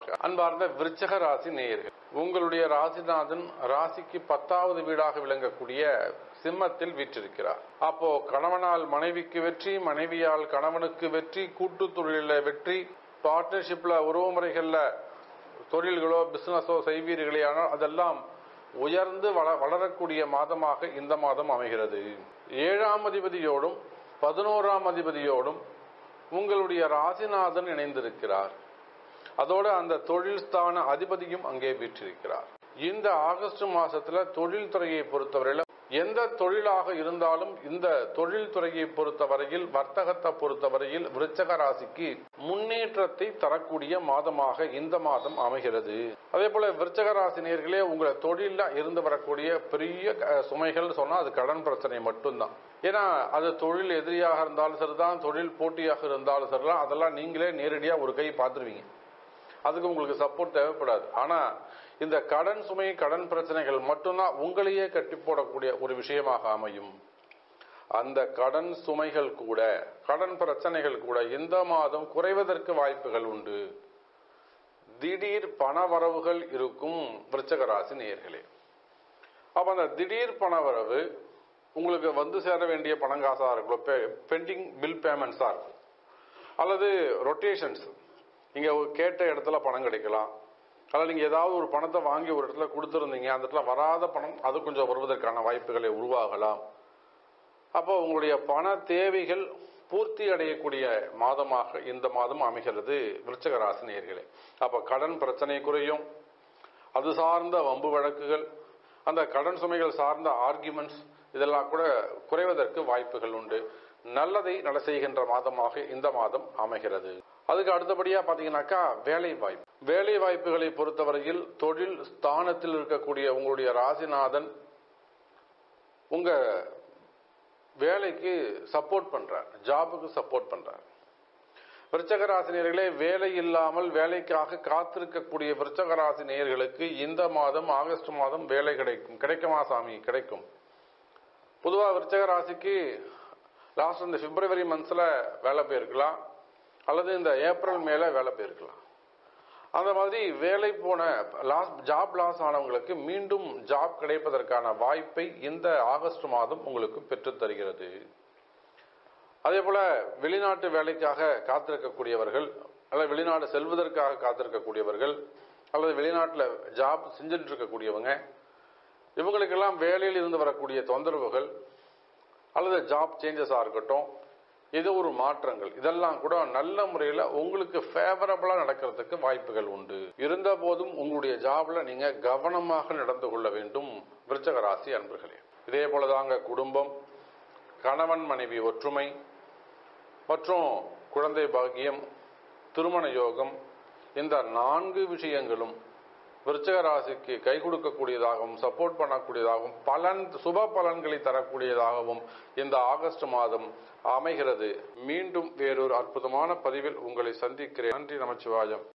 அன்பார்ந்த விருச்சக ராசி நேயர்கள் உங்களுடைய ராசிநாதன் ராசிக்கு பத்தாவது வீடாக விளங்கக்கூடிய சிம்மத்தில் வீற்றிருக்கிறார் அப்போ கணவனால் மனைவிக்கு வெற்றி மனைவியால் கணவனுக்கு வெற்றி கூட்டு தொழில வெற்றி பார்ட்னர்ஷிப்ல உறவுமுறைகள்ல தொழில்களோ பிசினஸோ செய்வீர்களே ஆனால் அதெல்லாம் உயர்ந்து வள வளரக்கூடிய மாதமாக இந்த மாதம் அமைகிறது ஏழாம் அதிபதியோடும் பதினோராம் அதிபதியோடும் உங்களுடைய ராசிநாதன் இணைந்திருக்கிறார் அதோட அந்த தொழில் ஸ்தான அதிபதியும் அங்கே வீற்றிருக்கிறார் இந்த ஆகஸ்ட் மாசத்துல தொழில் துறையை பொறுத்தவரையில எந்த தொழிலாக இருந்தாலும் இந்த தொழில் துறையை பொறுத்தவரையில் வர்த்தகத்தை பொறுத்தவரையில் விருச்சக ராசிக்கு முன்னேற்றத்தை தரக்கூடிய மாதமாக இந்த மாதம் அமைகிறது அதே போல விருச்சக ராசி நேர்களே உங்களை தொழில இருந்து வரக்கூடிய பெரிய அஹ், சுமைகள் சொன்னா அது கடன் பிரச்சனை மட்டும்தான் ஏன்னா அது தொழில் எதிரியாக இருந்தாலும் சரிதான் தொழில் போட்டியாக இருந்தாலும் சரிதான் அதெல்லாம் நீங்களே நேரடியா ஒரு கை பார்த்துருவீங்க அதுக்கு உங்களுக்கு சப்போர்ட் தேவைப்படாது ஆனா இந்த கடன் சுமை கடன் பிரச்சனைகள் மட்டும்தான் உங்களையே கட்டி போடக்கூடிய ஒரு விஷயமாக அமையும் அந்த கடன் சுமைகள் கூட கடன் பிரச்சனைகள் கூட இந்த மாதம் குறைவதற்கு வாய்ப்புகள் உண்டு திடீர் பண வரவுகள் இருக்கும் விருச்சக ராசி நேயர்களே அப்ப அந்த திடீர் பண வரவு உங்களுக்கு வந்து சேர வேண்டிய பணங்காசா இருக்கும் பெண்டிங் பில் பேமெண்ட்ஸா இருக்கும் அல்லது ரொட்டேஷன்ஸ் நீங்க கேட்ட இடத்துல பணம் கிடைக்கலாம் அல்லது நீங்க ஏதாவது ஒரு பணத்தை வாங்கி ஒரு இடத்துல கொடுத்துருந்தீங்க அந்த இடத்துல வராத பணம் அது கொஞ்சம் வருவதற்கான வாய்ப்புகளை உருவாகலாம் அப்போ உங்களுடைய பண தேவைகள் பூர்த்தி அடையக்கூடிய மாதமாக இந்த மாதம் அமைகிறது விருச்சக ராசி நேயர்களே அப்ப கடன் பிரச்சனை குறையும் அது சார்ந்த வம்பு வழக்குகள் அந்த கடன் சுமைகள் சார்ந்த ஆர்குமெண்ட்ஸ் இதெல்லாம் கூட குறைவதற்கு வாய்ப்புகள் உண்டு நல்லதை நட செய்கின்ற மாதமாக இந்த மாதம் அமைகிறது அதுக்கு அடுத்தபடியா பாத்தீங்கன்னாக்கா வேலை வாய்ப்பு வேலை வாய்ப்புகளை பொறுத்தவரையில் தொழில் ஸ்தானத்தில் இருக்கக்கூடிய உங்களுடைய ராசிநாதன் உங்க வேலைக்கு சப்போர்ட் பண்றார் ஜாபுக்கு சப்போர்ட் பண்றார் விருச்சக ராசி நேயர்களே வேலை இல்லாமல் வேலைக்காக காத்திருக்கக்கூடிய விருச்சக ராசி நேயர்களுக்கு இந்த மாதம் ஆகஸ்ட் மாதம் வேலை கிடைக்கும் கிடைக்குமா சாமி கிடைக்கும் பொதுவா விருச்சக ராசிக்கு லாஸ்ட் இந்த பிப்ரவரி மந்த்ஸ்ல வேலை போயிருக்கலாம் அல்லது இந்த ஏப்ரல் மேல வேலை போயிருக்கலாம் அந்த மாதிரி வேலை போன லாஸ் ஜாப் லாஸ் ஆனவங்களுக்கு மீண்டும் ஜாப் கிடைப்பதற்கான வாய்ப்பை இந்த ஆகஸ்ட் மாதம் உங்களுக்கு பெற்றுத் தருகிறது அதே போல வெளிநாட்டு வேலைக்காக காத்திருக்கக்கூடியவர்கள் அல்லது வெளிநாடு செல்வதற்காக காத்திருக்கக்கூடியவர்கள் அல்லது வெளிநாட்டில் ஜாப் செஞ்சுட்டு இருக்கக்கூடியவங்க இவங்களுக்கெல்லாம் வேலையில் இருந்து வரக்கூடிய தொந்தரவுகள் அல்லது ஜாப் சேஞ்சஸாக இருக்கட்டும் இது ஒரு மாற்றங்கள் இதெல்லாம் கூட நல்ல முறையில் உங்களுக்கு ஃபேவரபிளா நடக்கிறதுக்கு வாய்ப்புகள் உண்டு இருந்த போதும் உங்களுடைய ஜாப்ல நீங்க கவனமாக நடந்து கொள்ள வேண்டும் விருச்சக ராசி அன்பர்களே இதே போலதாங்க குடும்பம் கணவன் மனைவி ஒற்றுமை மற்றும் குழந்தை பாக்கியம் திருமண யோகம் இந்த நான்கு விஷயங்களும் விருச்சக ராசிக்கு கை கொடுக்கக்கூடியதாகவும் சப்போர்ட் பண்ணக்கூடியதாகவும் பலன் சுப பலன்களை தரக்கூடியதாகவும் இந்த ஆகஸ்ட் மாதம் அமைகிறது மீண்டும் வேறொரு அற்புதமான பதிவில் உங்களை சந்திக்கிறேன் நன்றி நமச்சிவாயம்